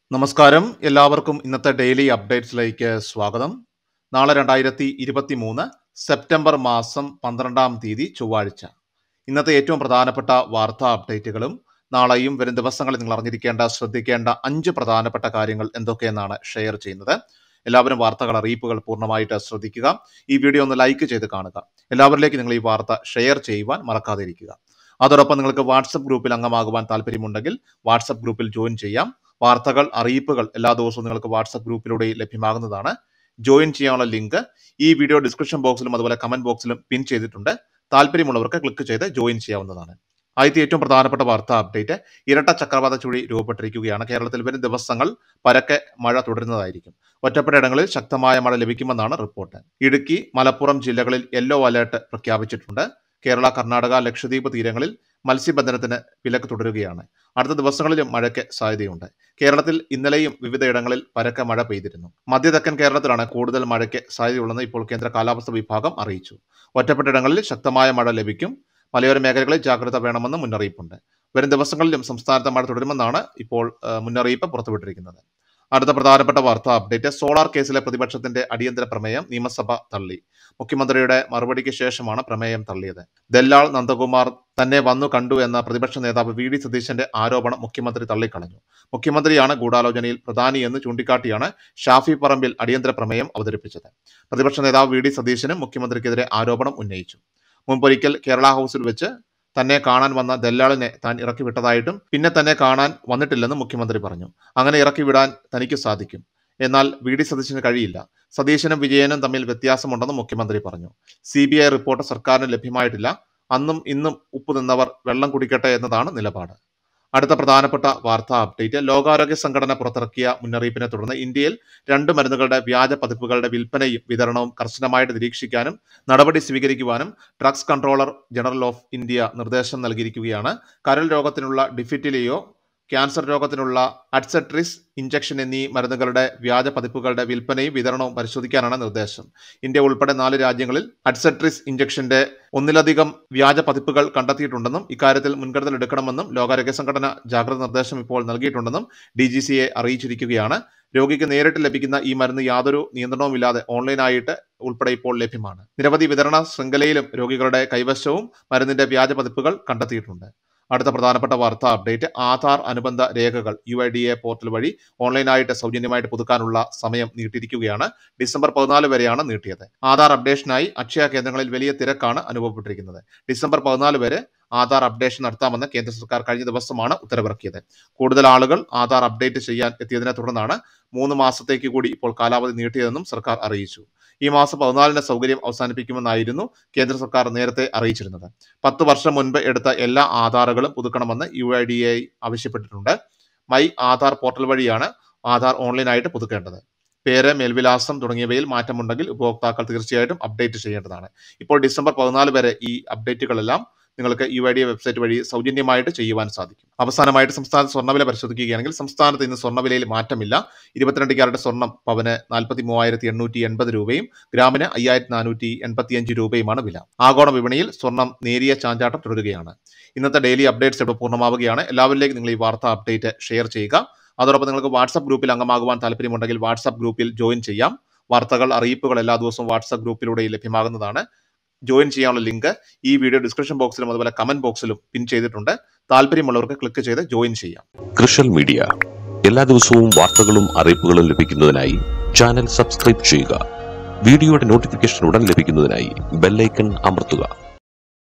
നമസ്കാരം എല്ലാവർക്കും ഇന്നത്തെ ഡെയിലി അപ്ഡേറ്റ്സിലേക്ക് സ്വാഗതം നാളെ രണ്ടായിരത്തി ഇരുപത്തി മൂന്ന് സെപ്റ്റംബർ മാസം പന്ത്രണ്ടാം തീയതി ചൊവ്വാഴ്ച ഇന്നത്തെ ഏറ്റവും പ്രധാനപ്പെട്ട വാർത്താ അപ്ഡേറ്റുകളും നാളെയും വരും ദിവസങ്ങളിൽ നിങ്ങൾ അറിഞ്ഞിരിക്കേണ്ട ശ്രദ്ധിക്കേണ്ട അഞ്ച് പ്രധാനപ്പെട്ട കാര്യങ്ങൾ എന്തൊക്കെയെന്നാണ് ഷെയർ ചെയ്യുന്നത് എല്ലാവരും വാർത്തകൾ അറിയിപ്പുകൾ പൂർണ്ണമായിട്ട് ശ്രദ്ധിക്കുക ഈ വീഡിയോ ഒന്ന് ലൈക്ക് ചെയ്ത് കാണുക എല്ലാവരിലേക്ക് നിങ്ങൾ ഈ വാർത്ത ഷെയർ ചെയ്യുവാൻ മറക്കാതെ ഇരിക്കുക അതോടൊപ്പം നിങ്ങൾക്ക് വാട്സപ്പ് ഗ്രൂപ്പിൽ അംഗമാകുവാൻ താല്പര്യമുണ്ടെങ്കിൽ വാട്സപ്പ് ഗ്രൂപ്പിൽ ജോയിൻ ചെയ്യാം വാർത്തകൾ അറിയിപ്പുകൾ എല്ലാ ദിവസവും നിങ്ങൾക്ക് വാട്സപ്പ് ഗ്രൂപ്പിലൂടെ ലഭ്യമാകുന്നതാണ് ജോയിൻ ചെയ്യാനുള്ള ലിങ്ക് ഈ വീഡിയോ ഡിസ്ക്രിപ്ഷൻ ബോക്സിലും അതുപോലെ കമന്റ് ബോക്സിലും പിൻ ചെയ്തിട്ടുണ്ട് താല്പര്യമുള്ളവർക്ക് ക്ലിക്ക് ചെയ്ത് ജോയിൻ ചെയ്യാവുന്നതാണ് ആദ്യത്തെ ഏറ്റവും പ്രധാനപ്പെട്ട വാർത്താ അപ്ഡേറ്റ് ഇരട്ട ചക്രവാത ചുഴി രൂപപ്പെട്ടിരിക്കുകയാണ് കേരളത്തിൽ വരും ദിവസങ്ങൾ പരക്കെ മഴ തുടരുന്നതായിരിക്കും ഒറ്റപ്പെട്ട ഇടങ്ങളിൽ ശക്തമായ മഴ ലഭിക്കുമെന്നാണ് റിപ്പോർട്ട് ഇടുക്കി മലപ്പുറം ജില്ലകളിൽ യെല്ലോ അലേർട്ട് പ്രഖ്യാപിച്ചിട്ടുണ്ട് കേരള കർണാടക ലക്ഷദ്വീപ് തീരങ്ങളിൽ മത്സ്യബന്ധനത്തിന് വിലക്ക് തുടരുകയാണ് അടുത്ത ദിവസങ്ങളിലും മഴയ്ക്ക് സാധ്യതയുണ്ട് കേരളത്തിൽ ഇന്നലെയും വിവിധയിടങ്ങളിൽ പരക്കെ മഴ പെയ്തിരുന്നു മധ്യതെക്കൻ കേരളത്തിലാണ് കൂടുതൽ മഴയ്ക്ക് സാധ്യതയുള്ളതെന്ന് ഇപ്പോൾ കേന്ദ്ര കാലാവസ്ഥാ വിഭാഗം അറിയിച്ചു ഒറ്റപ്പെട്ടയിടങ്ങളിൽ ശക്തമായ മഴ ലഭിക്കും മലയോര മേഖലകളിൽ ജാഗ്രത വേണമെന്ന് മുന്നറിയിപ്പുണ്ട് വരും ദിവസങ്ങളിലും സംസ്ഥാനത്ത് മഴ തുടരുമെന്നാണ് ഇപ്പോൾ ആ, മുന്നറിയിപ്പ് പുറത്തുവിട്ടിരിക്കുന്നത് അടുത്ത പ്രധാനപ്പെട്ട വാർത്താ അപ്ഡേറ്റ് സോളാർ കേസിലെ പ്രതിപക്ഷത്തിന്റെ അടിയന്തര പ്രമേയം നിയമസഭ തള്ളി മുഖ്യമന്ത്രിയുടെ മറുപടിക്ക് ശേഷമാണ് പ്രമേയം തള്ളിയത് ദല്ലാൾ നന്ദകുമാർ തന്നെ വന്നു കണ്ടു എന്ന പ്രതിപക്ഷ നേതാവ് വി ഡി സതീശന്റെ ആരോപണം മുഖ്യമന്ത്രി തള്ളിക്കളഞ്ഞു മുഖ്യമന്ത്രിയാണ് ഗൂഢാലോചനയിൽ പ്രധാനി എന്ന് ചൂണ്ടിക്കാട്ടിയാണ് ഷാഫി പറമ്പിൽ അടിയന്തര പ്രമേയം അവതരിപ്പിച്ചത് പ്രതിപക്ഷ നേതാവ് വി ഡി സതീശനും മുഖ്യമന്ത്രിക്കെതിരെ ആരോപണം ഉന്നയിച്ചു മുമ്പൊരിക്കൽ കേരള ഹൗസിൽ വെച്ച് തന്നെ കാണാൻ വന്ന ദല്ലാളിനെ താൻ ഇറക്കി വിട്ടതായിട്ടും പിന്നെ തന്നെ കാണാൻ വന്നിട്ടില്ലെന്നും മുഖ്യമന്ത്രി പറഞ്ഞു അങ്ങനെ ഇറക്കി വിടാൻ തനിക്ക് സാധിക്കും എന്നാൽ വി ഡി സതീശന് കഴിയില്ല സതീശനും വിജയനും തമ്മിൽ വ്യത്യാസമുണ്ടെന്നും മുഖ്യമന്ത്രി പറഞ്ഞു സി ബി ഐ റിപ്പോർട്ട് സർക്കാരിന് ലഭ്യമായിട്ടില്ല അന്നും ഇന്നും ഉപ്പ് നിന്നവർ വെള്ളം കുടിക്കട്ടെ എന്നതാണ് നിലപാട് അടുത്ത പ്രധാനപ്പെട്ട വാർത്താ അപ്ഡേറ്റ് ലോകാരോഗ്യ സംഘടന പുറത്തിറക്കിയ മുന്നറിയിപ്പിനെ തുടർന്ന് ഇന്ത്യയിൽ രണ്ട് മരുന്നുകളുടെ വ്യാജ പതിപ്പുകളുടെ വിൽപ്പനയും വിതരണവും കർശനമായിട്ട് നിരീക്ഷിക്കാനും നടപടി സ്വീകരിക്കുവാനും drugs controller general of India നിർദ്ദേശം നൽകിയിരിക്കുകയാണ് കരൾ രോഗത്തിനുള്ള ഡിഫിറ്റിലിയോ ക്യാൻസർ രോഗത്തിനുള്ള അഡ്സെട്രിസ് ഇഞ്ചക്ഷൻ എന്നീ മരുന്നുകളുടെ വ്യാജ പതിപ്പുകളുടെ വിൽപ്പനയും വിതരണവും പരിശോധിക്കാനാണ് നിർദ്ദേശം ഇന്ത്യ ഉൾപ്പെടെ നാല് രാജ്യങ്ങളിൽ അഡ്സെട്രിസ് ഇഞ്ചക്ഷന്റെ ഒന്നിലധികം വ്യാജ പതിപ്പുകൾ കണ്ടെത്തിയിട്ടുണ്ടെന്നും ഇക്കാര്യത്തിൽ മുൻകരുതൽ എടുക്കണമെന്നും ലോകാരോഗ്യ സംഘടന ജാഗ്രത നിർദ്ദേശം ഇപ്പോൾ നൽകിയിട്ടുണ്ടെന്നും ഡി ജി സിയെ അറിയിച്ചിരിക്കുകയാണ് രോഗിക്ക് നേരിട്ട് ലഭിക്കുന്ന ഈ മരുന്ന് യാതൊരു നിയന്ത്രണവുമില്ലാതെ ഓൺലൈനായിട്ട് ഉൾപ്പെടെ ഇപ്പോൾ ലഭ്യമാണ് നിരവധി വിതരണ ശൃംഖലയിലും രോഗികളുടെ കൈവശവും മരുന്നിന്റെ വ്യാജ പതിപ്പുകൾ കണ്ടെത്തിയിട്ടുണ്ട് അടുത്ത പ്രധാനപ്പെട്ട വാർത്താ അപ്ഡേറ്റ് ആധാർ അനുബന്ധ രേഖകൾ U I D A portal വഴി ഓൺലൈനായിട്ട് സൗജന്യമായിട്ട് പുതുക്കാനുള്ള സമയം നീട്ടിയിരിക്കുകയാണ് ഡിസംബർ പതിനാല് വരെയാണ് നീട്ടിയത് ആധാർ അപ്ഡേഷനായി അക്ഷയ കേന്ദ്രങ്ങളിൽ വലിയ തിരക്കാണ് അനുഭവപ്പെട്ടിരിക്കുന്നത് ഡിസംബർ പതിനാല് വരെ ആധാർ അപ്ഡേഷൻ നടത്താമെന്ന് കേന്ദ്ര സർക്കാർ കഴിഞ്ഞ ദിവസമാണ് ഉത്തരവിറക്കിയത് കൂടുതൽ ആളുകൾ ആധാർ അപ്ഡേറ്റ് ചെയ്യാൻ എത്തിയതിനെ തുടർന്നാണ് മൂന്ന് മാസത്തേക്ക് കൂടി ഇപ്പോൾ കാലാവധി നീട്ടിയതെന്നും സർക്കാർ അറിയിച്ചു ഈ മാസം പതിനാലിന് സൗകര്യം അവസാനിപ്പിക്കുമെന്നായിരുന്നു കേന്ദ്ര സർക്കാർ നേരത്തെ അറിയിച്ചിരുന്നത് പത്ത് വർഷം മുൻപ് എടുത്ത എല്ലാ ആധാറുകളും പുതുക്കണമെന്ന് യു ഐ ഡി എ ആവശ്യപ്പെട്ടിട്ടുണ്ട് മൈ ആധാർ പോർട്ടൽ വഴിയാണ് ആധാർ ഓൺലൈനായിട്ട് പുതുക്കേണ്ടത് പേര് മേൽവിലാസം തുടങ്ങിയവയിൽ മാറ്റമുണ്ടെങ്കിൽ ഉപഭോക്താക്കൾ തീർച്ചയായിട്ടും അപ്ഡേറ്റ് ചെയ്യേണ്ടതാണ് ഇപ്പോൾ ഡിസംബർ പതിനാല് വരെ ഈ അപ്ഡേറ്റുകളെല്ലാം നിങ്ങൾക്ക് യു ഐ ഡി വെബ്സൈറ്റ് വഴി സൗജന്യമായിട്ട് ചെയ്യുവാൻ സാധിക്കും അവസാനമായിട്ട് സംസ്ഥാനത്ത് സ്വർണ്ണവില പരിശോധിക്കുകയാണെങ്കിൽ സംസ്ഥാനത്ത് ഇന്ന് സ്വർണ്ണവിലയിൽ മാറ്റമില്ല ഇരുപത്തിരണ്ട് ക്യാരറ്റ് സ്വർണ്ണം പവന് നാൽപ്പത്തി മൂവായിരത്തി എണ്ണൂറ്റി എൺപത് രൂപയും ഗ്രാമിന് അയ്യായിരത്തി നാനൂറ്റി എൺപത്തിയഞ്ച് രൂപയുമാണ് വില ആഗോള വിപണിയിൽ സ്വർണ്ണം നേരിയ ചാഞ്ചാട്ടം തുടരുകയാണ് ഇന്നത്തെ ഡെയിലി അപ്ഡേറ്റ്സ് ഇവിടെ പൂർണ്ണമാവുകയാണ് എല്ലാവരിലേക്കും നിങ്ങൾ ഈ വാർത്താ അപ്ഡേറ്റ് ഷെയർ ചെയ്യുക അതോടൊപ്പം നിങ്ങൾക്ക് വാട്സപ്പ് ഗ്രൂപ്പിൽ അംഗമാകുവാൻ താല്പര്യമുണ്ടെങ്കിൽ വാട്സപ്പ് ഗ്രൂപ്പിൽ ജോയിൻ ചെയ്യാം വാർത്തകൾ അറിയിപ്പുകൾ എല്ലാ ദിവസവും വാട്സപ്പ് ഗ്രൂപ്പിലൂടെ ലഭ്യമാകുന്നതാണ് ജോയിൻ ചെയ്യാനുള്ള ലിങ്ക് ഈ വീഡിയോ ഡിസ്ക്രിപ്ഷൻ ബോക്സിലും അതുപോലെ കമന്റ് ബോക്സിലും പിൻ ചെയ്തിട്ടുണ്ട് താല്പര്യമുള്ളവർക്ക് ക്ലിക്ക് ചെയ്ത് ജോയിൻ ചെയ്യാം കൃഷൽ മീഡിയ എല്ലാ ദിവസവും വാർത്തകളും അറിയിപ്പുകളും ലഭിക്കുന്നതിനായി ചാനൽ സബ്സ്ക്രൈബ് ചെയ്യുക വീഡിയോയുടെ നോട്ടിഫിക്കേഷൻ ഉടൻ ലഭിക്കുന്നതിനായി ബെല്ലൈക്കൺ അമർത്തുക